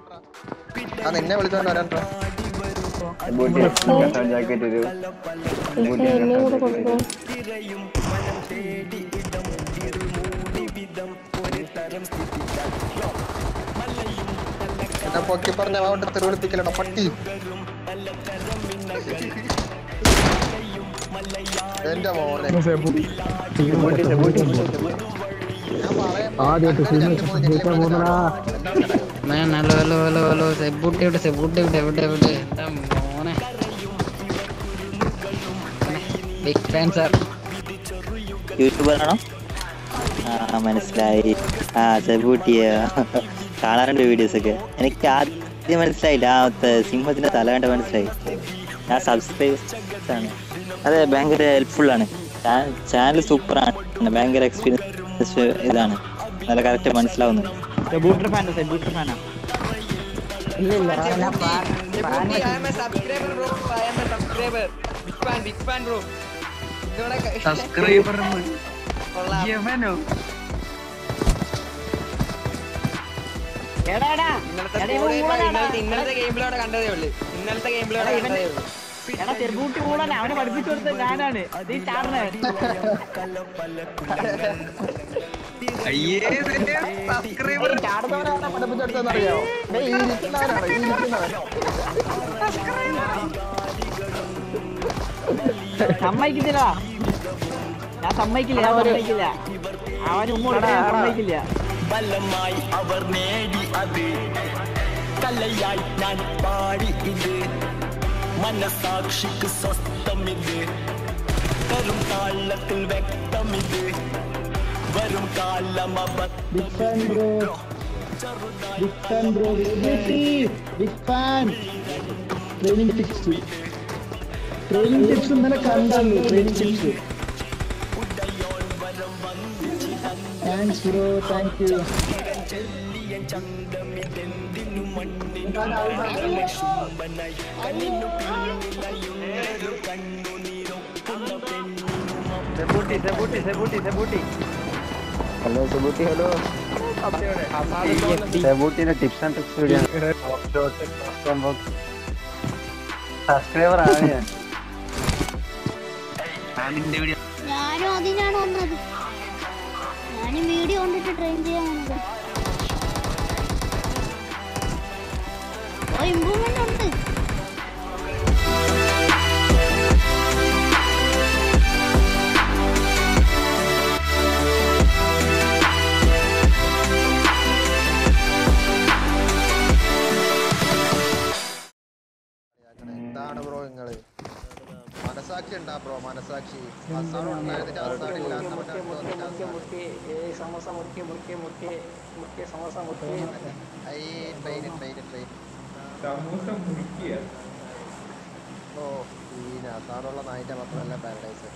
ആ നിന്നെ വിളിച്ചോണ്ട് വരാട്ടോ ജാക്കറ്റ് ഒരു ഇപ്പൊ എന്നെ കൂടെ കൊണ്ടുപോകും എന്നെ പൊക്കി പറഞ്ഞ അവന്റെ തെരുവിളിപ്പിക്കലട പട്ടി എന്റെ മോനെ ആദ്യമായിട്ട് സിനിമ പോകുന്നടാ Man, hello, hello, hello, hello. Sebootty എവിടെ സെബൂട്ടി എവിടെ എവിടെ എവിടെ എന്താ മോനെ ബിഗ് ഫാൻ സാർ യൂട്യൂബറാണോ ആ മനസ്സിലായി ആ സെബൂട്ടിയ കാണാറുണ്ട് വീഡിയോസ് ഒക്കെ എനിക്ക് ആദ്യം മനസ്സിലായില്ല ആ ത- സിംഹത്തിന്റെ തല കണ്ട് മനസ്സിലായി ഞാൻ സബ്സ്ക്രൈബേഴ്സ് ആണ് അതെ ഭയങ്കര ഹെൽപ്ഫുൾ ആണ് ചാനൽ സൂപ്പറാണ് ഭയങ്കര എക്സ്പീരിയൻസ് ഇതാണ് നല്ല കറക്റ്റ് മനസ്സിലാവുന്നു സെബൂട്ടർ ഫാനാ സെബൂട്ടർ ഫാനാ ഇല്ല ഇല്ല ഞാൻ പാ- Debuti, I am a subscriber, bro. I am a subscriber. Big fan, big fan, bro. ഇതോടെ ക- സബ്സ്ക്രൈബർ കൊള്ളാം. യമനോ ഇന്നലത്തെ കൂടെ ഇന്നലത്തെ ഇന്നലത്തെ ഗെയിമിലോടെ കണ്ടതേ ഉള്ളു ഇന്നലത്തെ ഗെയിമിലോടെ കണ്ടതേ ഉള്ളു എടാ ചെറുപൂട്ടി കൂടാൻ അവനെ പഠിപ്പിച്ചു കൊടുത്തത് ഞാനാണ് നീ ചാടണേ അയ്യേ സബ്സ്ക്രൈബർ ചാടുന്നവനാണ് പഠിപ്പിച്ചെടുത്തെന്നറിയോ ഈ ഇരിക്കുന്നവനാണ് ഈ ഇരിക്കുന്നവൻ സമ്മതിക്കുന്നില്ല ഞാൻ സമ്മതിക്കില്ല ഞാൻ സമ്മതിക്കില്ല അവൻ ഉമ്മ കൊടുക്കാൻ ഞാൻ സമ്മതിക്കില്ല ബലമായി അവർ നേടി അത് കലയായി ഞാൻ പാടി ഇത് മനസാക്ഷിക്ക് സ്വസ്ഥമിത് വരും കാലത്തിൽ വ്യക്തമിത് വരും കാലം big fan bro big fan bro big fan training tips training tips ഇന്നലെ കണ്ടു training tips thanks bro thank you Sebootty Sebootty Sebootty Sebootty hello Subootty hello സെബൂട്ടിന്റെ tips and tricks video subscriber ആണ് ഞാൻ ഞാനും അതിനാണ് വന്നത് ഞാനും വീഡിയോ കണ്ടിട്ട് ട്രെയിൻ ചെയ്യാൻ വന്നത് ഓ ഇമ്പ്രൂവ്മെന്റ് ഉണ്ട് എന്താണ് ബ്രോ നിങ്ങള് മനസാക്ഷി ഉണ്ടാ ബ്രോ മനസാക്ഷി അവസാനം ഉണ്ടായിരുന്നിട്ട് അവസാനം ഇല്ലാത്തവന്റെ അടുത്ത് വന്നിട്ട് അവസാനം. ഐ, train, train, train. ഓ ഈ അവസാനമുള്ള നായിന്റെ മാത്രമല്ല പാരഡൈസ്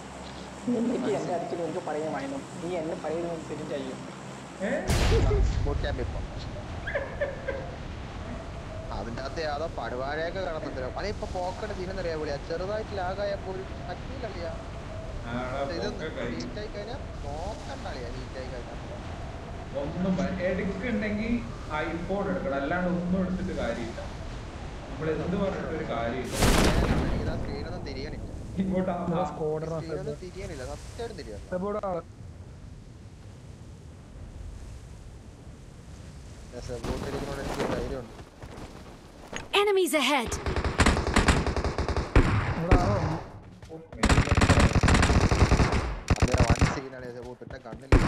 ബൂട്ട് ക്യാമ്പ് ഇപ്പൊ അതിന്റെ അകത്ത് യാതോ പടുവാഴയൊക്കെ കാണുന്നുണ്ടല്ലോ അല്ലെ ഇപ്പൊ പോക്കണ്ട് തീരുന്നറിയാ വിളിയാ ചെറുതായിട്ട് ലാഗായപ്പോ ഒരു പറ്റിയില്ലറിയാ ഇത് ഹീറ്റ് ആയി കഴിഞ്ഞാൽ നോക്കണ്ടറിയാ ഹീറ്റ് ആയി കഴിഞ്ഞാൽ ഒന്നും എടുക്കുന്നുണ്ടെങ്കിൽ ഐഫോൺ എടുക്കണം അല്ലാണ്ട് ഒന്നും എടുത്തിട്ട് കാര്യമില്ല നമ്മൾ എന്ത് പറഞ്ഞിട്ട് ഒരു കാര്യമില്ല ഇതാ സ്ക്രീനൊന്നും തിരിയണില്ല ഇങ്ങോട്ട് ആ- സ്ക്രീനൊന്നും തിരിയണില്ല സത്യമായിട്ടും തിരിയാ ബൂട്ടിരിക്കുന്നോണ്ട് എനിക്ക് ധൈര്യമുണ്ട് Enemies ahead! അന്നേരം വൺ സീനാണ് ബൂട്ടിന്റെ കണ്ണിൽ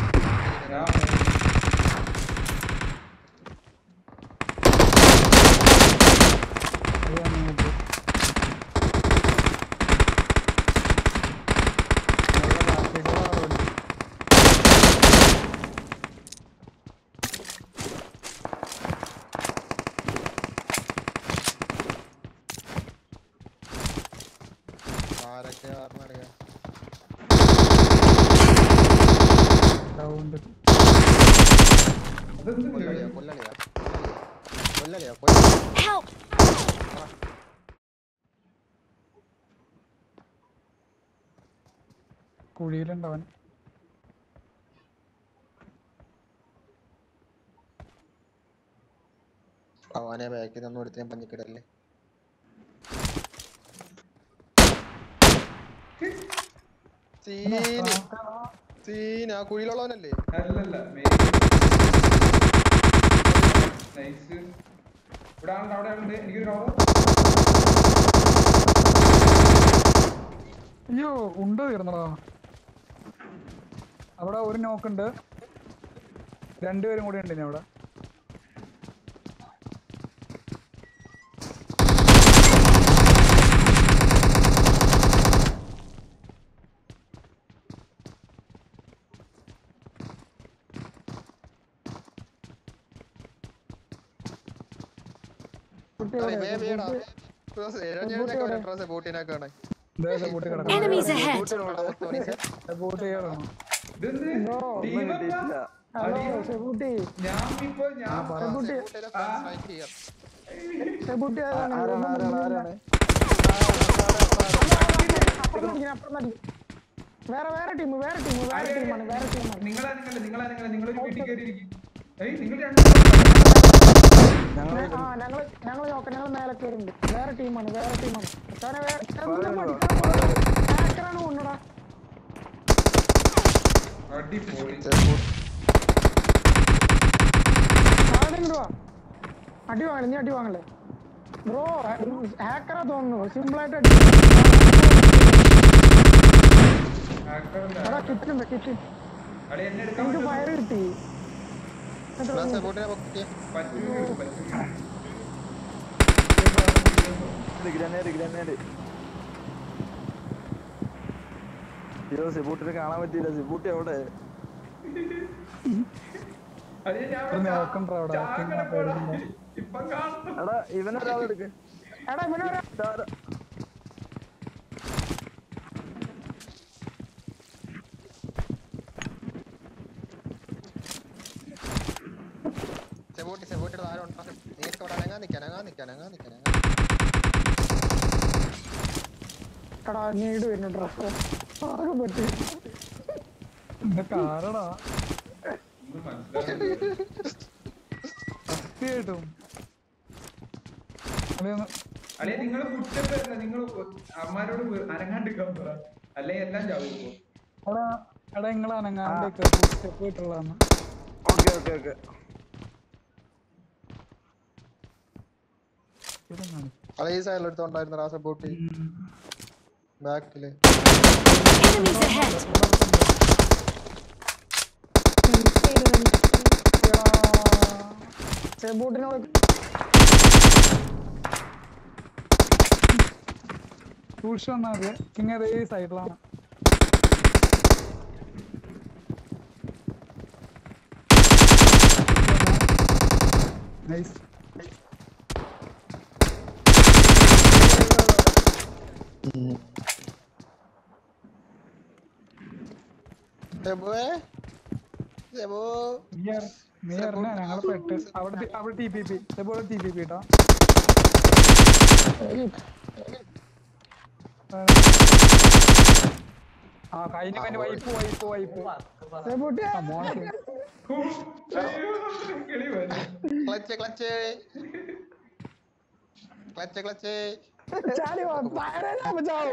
ആരൊക്കെ പറഞ്ഞറിയാം കൊല്ലളിയാ കൊല്ലളിയാ കൊല്ലളിയാ കൊല്ലളിയാ Help! കുഴിയിലുണ്ടവൻ അവ മോനെ ബാക്കിൽ നിന്ന് ഒരുത്തിനെ പഞ്ഞിക്കിടല്ലേ സീന് സീൻ ആ കുഴിയിലുള്ളവനല്ലേ അല്ലല്ല നൈസ് ഇവിടെ ആളുണ്ട് അവിടെ ആളുണ്ട് എനിക്കൊരു കവർ അയ്യോ ഉണ്ട് തീർന്നടാ അവിടെ ഒരു നോക്കുണ്ട് രണ്ടുപേരും കൂടി ഉണ്ട് ഇനി അവിടെ ബോട്ടിനൊക്കെ കാണാൻ ദേ, ദേ, ബോട്ടിൽ കിടക്കുന്നു. Enemies ahead! ദേ, ബോട്ടിൽ കയറണം ഹലോ സെബൂട്ടി ഞാൻ ഇപ്പൊ ഞാൻ സെബൂട്ടി സെബൂട്ടി ആരാണ് ആരാണ് ആരാണ് വേറെ വേറെ ടീം വേറെ ടീം വേറെ ടീമാണ് വേറെ ടീമാണ് നിങ്ങളെ നിങ്ങളെ നിങ്ങളെ നിങ്ങളെ നിങ്ങളൊരു വീട്ടിൽ കയറിയിരിക്കും ഏയ് നിങ്ങൾ രണ്ട് ആ ഞങ്ങള് ഞങ്ങള് നോക്കാം ഞങ്ങൾ മേലെ കയറുണ്ട് വേറെ ടീമാണ് വേറെ ടീമാണ് ഹാക്കറാണ് കൊണ്ടടാ അടിപൊളി ആരെങ്കിലും വാ അടി വാങ്ങല നീ അടി വാങ്ങല്ലേ ബ്രോ ഹാക്കറാ തോന്നുന്നു സിമ്പിൾ ആയിട്ട് അടി എടാ കിറ്റുണ്ട് കിറ്റ് അളി എന്നെ എടുക്കാൻ എനിക്ക് ഫയർ കിട്ടി ബോട്ടിനെ പൊക്കിയ പറ്റൂല പറ്റൂല ഗ്രനേഡ് ഗ്രനേഡ് അയ്യോ സിബൂട്ടിനെ കാണാൻ പറ്റിയില്ല സിബൂട്ടി അവിടെ അളിയെ ഞാൻ ഒരു നോക്കണ്ട അവിടെ ചാകര പോടാ. ഇപ്പൊ കാണുന്നു എടാ ഇവനൊരാളെടുക്ക് എടാ ഇവനെ ഒരു സെബോട്ടി സെബോട്ടിയുടെ താരം ഉണ്ടോ നീക്ക് അവിടെ അനങ്ങാൻ നിൽക്കാൻ അനങ്ങാൻ നിൽക്കാൻ അനങ്ങാൻ നിൽക്കാൻ എടാ നീട് വരുന്നുണ്ടോ ആകെ പറ്റി കാരണ സത്യമായിട്ടും അളിയൊന്ന് അല്ലെ നിങ്ങൾ കുറ്റപ്പല്ല നിങ്ങൾ അമ്മമാരോട് അനങ്ങാണ്ടിരിക്കാൻ പറ അല്ലെ എല്ലാം ചാവും ഇപ്പൊ. എടാ എടാ നിങ്ങളെ അനങ്ങാണ്ടൊക്കെ സ്റ്റെപ്പ് ഇട്ടുള്ളതാണ് ഓക്കെ ഓക്കെ ഓക്കെ അളെ ഈ സൈഡിൽ എടുത്തോണ്ടായിരുന്നു ആ സെബോട്ടി ബാക്കില് Enemies ahead! ബോട്ടിനോട് സൂക്ഷിച്ചു വന്നാൽ മതി പിന്നെ അതേ സൈഡിലാണ് നൈസ് സെബോയെ സെബോ മിയർ മിയറിനെ ഞങ്ങൾ പെട്ട് അവിടെ അവിടെ ടി പി പി ഇതേപോലെ ടി പി പി കേട്ടോ ആ കഴിഞ്ഞ കഴിഞ്ഞ വൈപ്പ് വൈപ്പ് വൈപ്പ് ആ, മോനെ കിളി വരും ക്ലച്ച് ക്ലച്ച് ക്ലച്ച് ക്ലച്ച് ചാടി വാ, താഴെ ഞാൻ ബച്ചാവും.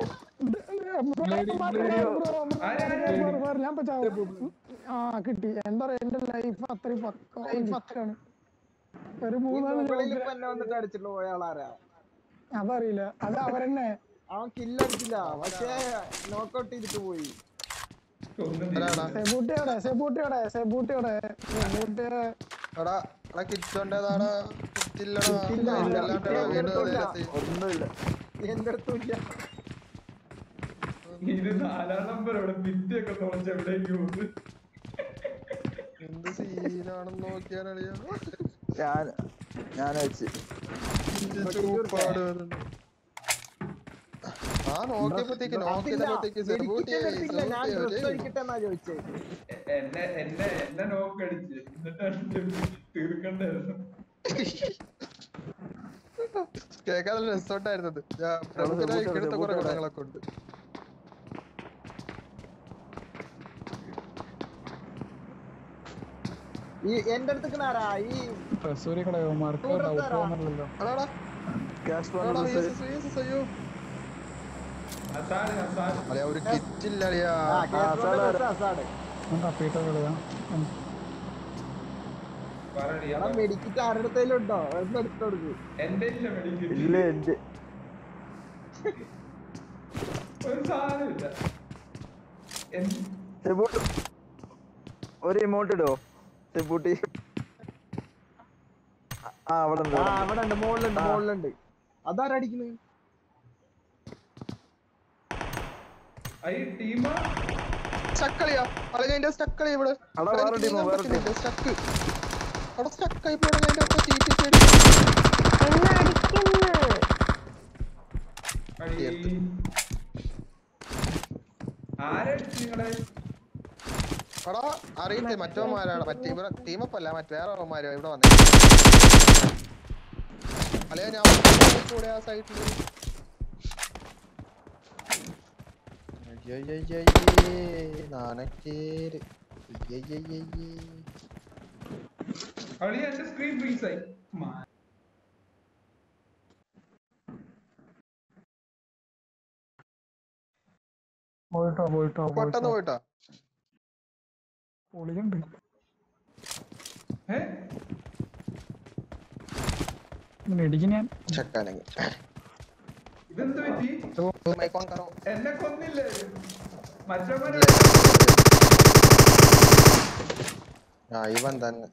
ഞാൻ ബച്ചാവും. ആ കിട്ടി എന്താ പറയാ എന്റെ ലൈഫ് അത്രയും പക്കാണ് ഒരു മൂന്നാല് ഇപ്പൊ എന്നെ വന്നിട്ട് അടിച്ചിട്ട് പോയ ആളാരാ അതറിയില്ല അത് അവരെന്നെ അവൻ കില്ലടിച്ചില്ല പക്ഷേ നോക്കൗട്ട് ചെയ്തിട്ട് പോയി സെബൂട്ടിയോടെ സെബൂട്ടിയോടെ സെബൂട്ടിയോടെ സെബൂട്ടിയെ എടാ എടാ കിറ്റ് ഉണ്ടേതാടാ കിറ്റില്ലടാ അല്ലാണ്ട് വീണ്ടും നേരത്തെ ഒന്നുമില്ല എന്റെ അടുത്തും ഇത് നാലാം നമ്പർ അവിടെ ഭിത്തിയൊക്കെ തുളച്ച് എവിടേക്ക് പോകുന്നു എന്ത് സീനാണെന്ന് നോക്കിയാലറിയാ ഞാൻ ഞാൻ വെച്ച് ചൂപ്പാട് വരുന്നു ആ നോക്കിയപ്പോഴത്തേക്ക് നോക്കിയപ്പോഴത്തേക്ക് സെബൂട്ടി ഞാൻ ഡ്രസ് ഒഴിക്കട്ടെ എന്നാ ചോദിച്ചേ എന്നെ എന്നെ എന്നെ നോക്ക് അടിച്ച് എന്നിട്ടാണ് തീർക്കണ്ടായിരുന്നു കേൾക്കാൻ നല്ല രസമുണ്ടായിരുന്നത് ഞാൻ പ്രമുഖരായി കിടത്ത കുറെ ഗുണങ്ങളൊക്കെ ഉണ്ട് ഈ എന്റെ അടുത്ത് ആരാ ഈ സൂര്യ കടയന്മാർക്ക് ഡൗട്ട് വന്നില്ലല്ലോ അതാടാ എടാ, VSS, VSS, അയ്യോ. അളിയാ, ഒരു കിറ്റില്ല അളിയാ ആ, കേസോടെ ബസ് അസാഡ്. തപ്പിയിട്ട് കളിയാ എടാ മെഡിക്കറ്റ് ആരുടെ അടുത്തേലും ഉണ്ടോ ഒന്ന് എടുത്തു കൊടുക്ക് എന്റെ ഇല്ല മെഡിക്കൽ ഇല്ല എന്റെ ഒരു സാധനമില്ല എന്ത് ചെബൂട്ട് ഒരു ഇമോട്ട് ഇടോ ചെബൂട്ടി ആ അവിടെ ഉണ്ട് അവിടെ ഉണ്ട് മുകളിലുണ്ട് മുകളിലുണ്ട് അതാരടിക്കുന്നത് ഈ ടീമാ സ്റ്റക്കളിയാ അല്ലെങ്കിൽ അതിന്റെ സ്റ്റക്കളി ഇവിടെ അടാ, വേറെ team, വേറെ team. സ്റ്റക്ക് അവിടെ സ്റ്റക്കായി പോയി അതിന്റെ ഒപ്പം ടി ടി സൈഡ് എന്നെ അടിക്കുന്നു അടി ആരടിച്ചു നിങ്ങളെ എടാ അറിയില്ല മറ്റോമാരാണ് മറ്റേ ഇവിടെ ടീമപ്പല്ല മറ്റേ വേറെ അവന്മാരോ ഇവിടെ വന്നേ അല്ലയോ ഞാൻ കൂടെ ആ സൈഡില് നാണക്കേര് അയ്യയ്യയ്യയ്യേ. കളി എന്റെ സ്ക്രീൻ ഫ്രീസ് ആയി മാ. പോയിട്ടോ പോയിട്ടോ പെട്ടെന്ന് പോയിട്ടാ പൊളിയുണ്ട് ഏ മെഡിക്ക് ഞാൻ ചെക്കാനെങ്കിൽ ഇതെന്ത് പറ്റി മൈക്കോൺ കറോ എന്നെ കൊന്നില്ലേ മറ്റവന്മാര് ആ ഇവൻ തന്നെ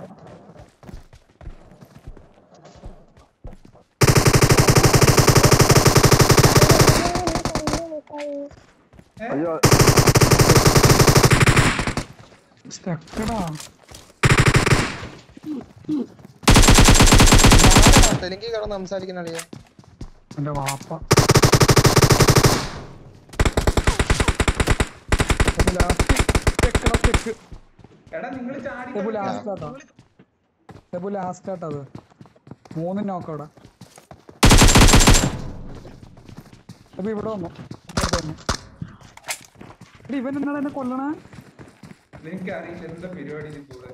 അയ്യോ സ്റ്റക്കടാ തെലുങ്കി കിടന്ന് സംസാരിക്കുന്ന അളിയാ എന്റെ വാപ്പ ലാസ്റ്റ് ചെക്കടാ ചെക്ക് എടാ നിങ്ങൾ ചാടി സെബു കളിക്കാ. ലാസ്റ്റ് ആട്ടാ സെബു ലാസ്റ്റ് ആട്ടാ അത് മൂന്ന് നോക്കവിടെ സെബു ഇവിടെ വന്നു ഇവിടെ വന്നു എടി, ഇവൻ എന്താണ് എന്നെ കൊല്ലണേ എനിക്കറിയില്ല എന്താ പരിപാടി ഇതിൽ കൂടെ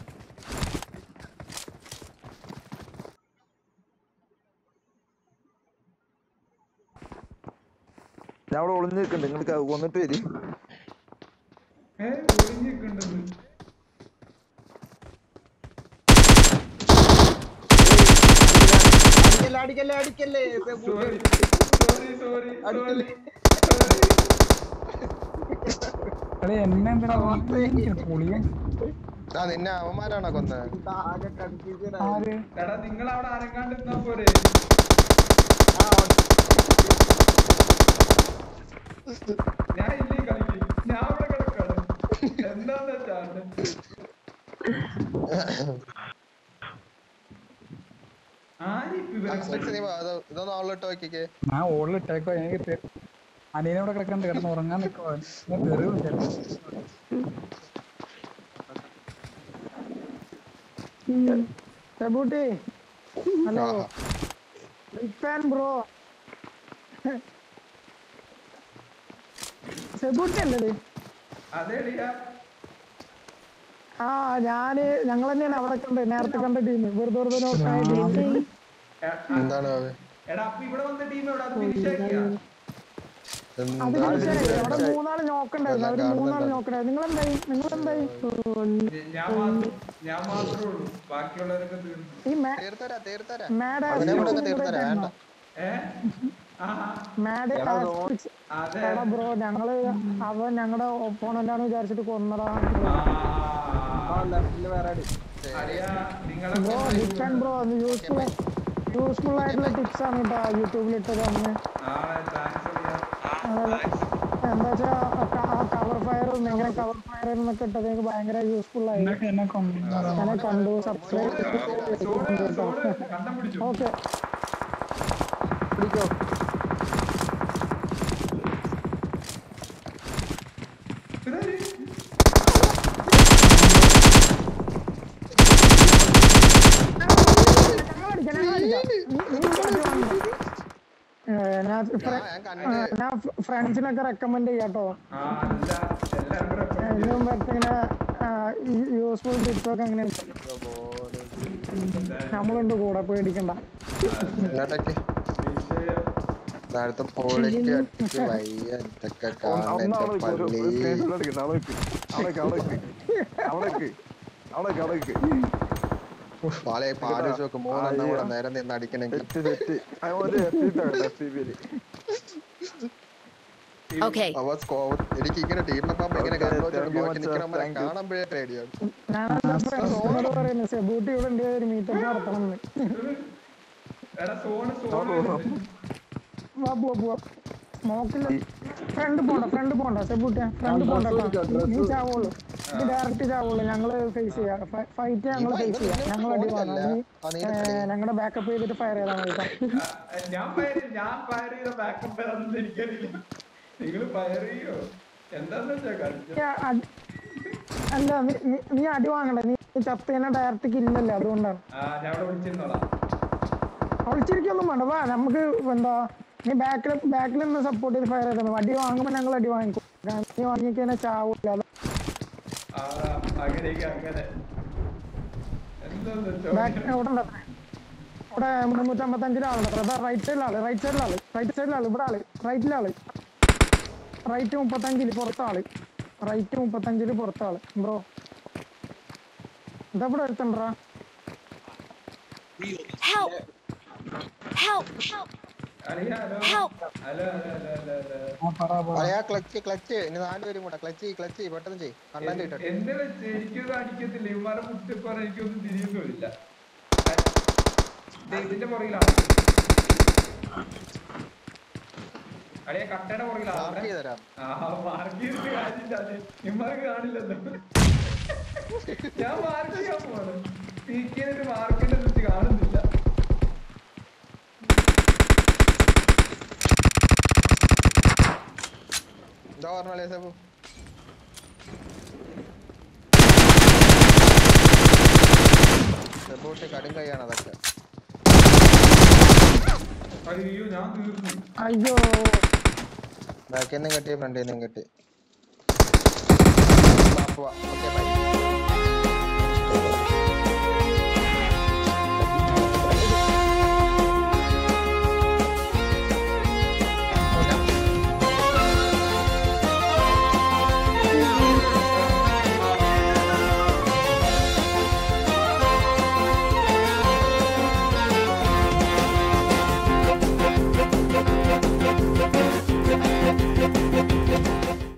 ഞാൻ അവിടെ ഒളിഞ്ഞു നിൽക്കുന്നുണ്ട് നിങ്ങൾക്ക് കൊന്നിട്ട് വരി ഏ ഒളിഞ്ഞിട്ടുണ്ടെന്ന് അടിക്കല്ലേ അടിക്കല്ലേ അടിക്കല്ലേ സോറി സോറി സോറി അടിക്കല്ലേ എടേ എന്നെ എന്തിനാ പൊളിയൻ ആ നിന്നെ അവന്മാരാണോ കൊന്നത് ആകെ കൺഫ്യൂഷൻ ആര് എടാ നിങ്ങൾ അവിടെ അനങ്ങാണ്ട് നിന്നാ പോരെ ഞാൻ ഇല്ലേ കളിക്ക് ഞാൻ അവിടെ കിടക്കാണ് എന്താന്ന് വെച്ചാണ് ആരിപ്പ ഇവരെ നീ വാ, ഇത് ഇതൊന്ന് ഓളിട്ട് നോക്കിക്കേ ഞാൻ ഓളിലിട്ടേക്കോ എനിക്ക് തെ- അനിയനോടെ കിടക്കണ്ട് കിടന്ന് ഉറങ്ങാൻ നിൽക്കുവാ ഞാൻ തെറിവില്ല Sebootty hello big fan bro Sebootty അല്ലേ അതേടിയാ ആ ഞാന് ഞങ്ങൾ തന്നെയാണ് അവിടെ കണ്ട് നേരത്തെ കണ്ട ടീം വെറുതെ വെറുതെ നോക്കായ ടീം എന്താണ് അവൻ? എടാ അപ്പൊ ഇവിടെ വന്ന ടീം എവിടെ അത് ഫിനിഷ് ആക്കിയാ അത് എന്താണ് മനസ്സിലായി അവിടെ മൂന്നാള് നോക്കണ്ടായിരുന്നു അവര് മൂന്നാള് നോക്കണ്ടായിരുന്നു നിങ്ങൾ എന്തായി നിങ്ങൾ എന്തായി ഞാൻ മാത്രം ഞാൻ മാത്രമേ ഉള്ളൂ ബാക്കിയുള്ളവരൊക്കെ തീർന്നു ഈ മേ- തീർത്തരാ തീർത്തരാ മാഡ് അവനെ കൂടെ ഒക്കെ തീർത്തരാ വേണ്ട ഏ ആഹാ മാഡ് അതെ എടാ ബ്രോ ഞങ്ങള് അവൻ ഞങ്ങളുടെ ഒപ്പോണന്റ് ആണ് വിചാരിച്ചിട്ട് കൊന്നടാ ലെഫ്റ്റില് വേറെ അടി അറിയാ നിങ്ങളെ bro big fan bro useful useful ആയിട്ടുള്ള ടിപ്സ് ആണ് കേട്ടോ യൂട്യൂബിൽ ഇട്ടത് അന്ന് നാളെ താങ്ക്സ് അറിയാ എന്താ വെച്ചാ കവർ ഫയറും എങ്ങനെ കവർ ഫയർ എന്നൊക്കെ ഇട്ടത് എനിക്ക് ഭയങ്കര യൂസ്ഫുൾ ആയി എന്നെ കൊന്നു ഞാൻ കണ്ടു സബ്സ്ക്രൈബ് കണ്ടം പിടിച്ചു ഓക്കെ പിടിക്കോ ഇതാര്? ഞാൻ ഞാൻ ഫ്രണ്ട്സിനൊക്കെ റെക്കമെൻഡ് ചെയ്യാട്ടോ ആ അല്ല എല്ലാവരും ഇതിനു മുമ്പ് ഇങ്ങനെ യൂസ്ഫുൾ ടിപ്സ് ഒക്കെ അങ്ങനെ നമ്മളുണ്ട് കൂടെ പേടിക്കണ്ട ഇങ്ങോട്ടേക്ക് താഴത്തെ ക്വാളിറ്റി അടിച്ച് വയ്യ എന്തൊക്കെ കാണുന്ന എന്റെ പള്ളി പാലെ പാല് വെച്ച് നോക്ക് മൂന്നെണ്ണം കൂടെ നേരം നിന്ന് അടിക്കണമെങ്കിൽ Okay. അവ സ്കോ- എനിക്ക് ഇങ്ങനെ ടീമിനൊപ്പം ഇങ്ങനെ കണ്ടോച്ചാണ് നോക്കി നിൽക്കണ കാണുമ്പോഴേ പേടിയാണ് ഞാൻ സോണോട് പറയുന്നു സെബൂട്ടി ഇവിടെ ഉണ്ട് ഒരു മീറ്റപ്പ് നടത്തണം എന്ന് എടാ സോണ് സോണ് വാ പോവാ പോവാ സ്മോക്കില്ല ഫ്രണ്ട് പോണ്ട ഫ്രണ്ട് പോണ്ട സെബൂട്ടിയ ഫ്രണ്ട് പോണ്ട കേട്ടോ. നീ ചാവുള്ളൂ നീ ഡയറക്റ്റ് ചാവുള്ളൂ ഞങ്ങള് ഫേസ് ചെയ്യാം ഫൈറ്റ് ഞങ്ങള് ഫേസ് ചെയ്യാം ഞങ്ങൾ അടി വാങ്ങാം നീ ഞങ്ങളുടെ ബാക്കപ്പ് ചെയ്തിട്ട് ഫയർ ചെയ്താൽ മതി കേട്ടോ. ഞാൻ ഫയർ ഞാൻ ഫയർ ചെയ്ത ബാക്കപ്പ് ഏതാണെന്ന് എനിക്കറിയില്ല നിങ്ങൾ ഫയർ ചെയ്യോ എന്താന്ന് വെച്ചാ കളിച്ചത് നീ അടി- അല്ല നീ- നീ- നീ അടി വാങ്ങണ്ട നീ ചത്തേനെ ഡയറക്റ്റ് കില്ലല്ലേ അതുകൊണ്ടാണ് ആ ഞാൻ അവിടെ വിളിച്ചിരുന്നോളാം ഒളിച്ചിരിക്കൊന്നും വേണ്ട വാ നമുക്ക് എന്താ നീ ബാക്കിൽ ബാക്കിൽ നിന്ന് സപ്പോർട്ട് ചെയ്ത് ഫയർ ചെയ്തത് അടി വാങ്ങുമ്പോൾ ഞങ്ങൾ അടി വാങ്ങിക്കും കാരണം നീ വാങ്ങിക്കഴിഞ്ഞാൽ ചാവൂല അത് ആ അങ്ങനെയൊക്കെ അങ്ങനെ എന്താന്ന് വെച്ചോ ബാക്ക് എവിടെ ഉണ്ട് ഇവിടെ മുന്നൂറ്റമ്പത്തഞ്ചിലെ ആളുണ്ട് അതാ റൈറ്റ് സൈഡിലാള് റൈറ്റ് സൈഡിലാള് റൈറ്റ് സൈഡിലാള് ഇവിടെ ആള് റൈറ്റിലാള് റൈറ്റ് മുപ്പത്തഞ്ചില് പുറത്താള് റൈറ്റ് മുപ്പത്തഞ്ചില് പുറത്താള് ബ്രോ എന്താ ഇവിടെ എടുത്തണ്ടാ Help! Help! Help! അളിയാ hello Help! Hello hello hello hello പറയാ ക്ലച്ച് ക്ലച്ച് ഇനി നാലുപേരും കൂടെ ക്ലച്ച് ക്ലച്ച് പെട്ടെന്ന് ചെയ് കണ്ടന്റ് ഇട്ടോ എന്റെ വെച്ച് എനിക്കൊന്നും അടിക്കത്തില്ല ഇവന്മാരെ മുട്ടിപ്പറ എനിക്കൊന്നും തിരിയുന്നുമില്ല ദേ ഇതിന്റെ പുറകിലാണ് അളിയ കട്ടയുടെ പുറകിലാണ് മാർക്ക് ചെയ്തരാം ആ മാർക്ക് ചെയ്തിട്ട് കാര്യമില്ല അതെ ഇവന്മാർക്ക് കാണില്ലല്ലോ ഞാൻ മാർക്ക് ചെയ്യാൻ പോവാണ് പീക്കിനൊരു മാർക്കിന്റെ വെച്ച് കാണുന്നില്ല എന്താ പറഞ്ഞാലേ സബു സെബൂട്ടി കടും കൈയാണ് അതൊക്കെ അയ്യോ ഞാൻ തീർന്നു അയ്യോ ബാക്കിൽ നിന്നും കെട്ടി ഫ്രണ്ടിൽ നിന്നും കെട്ടി ഓക്കെ ബൈ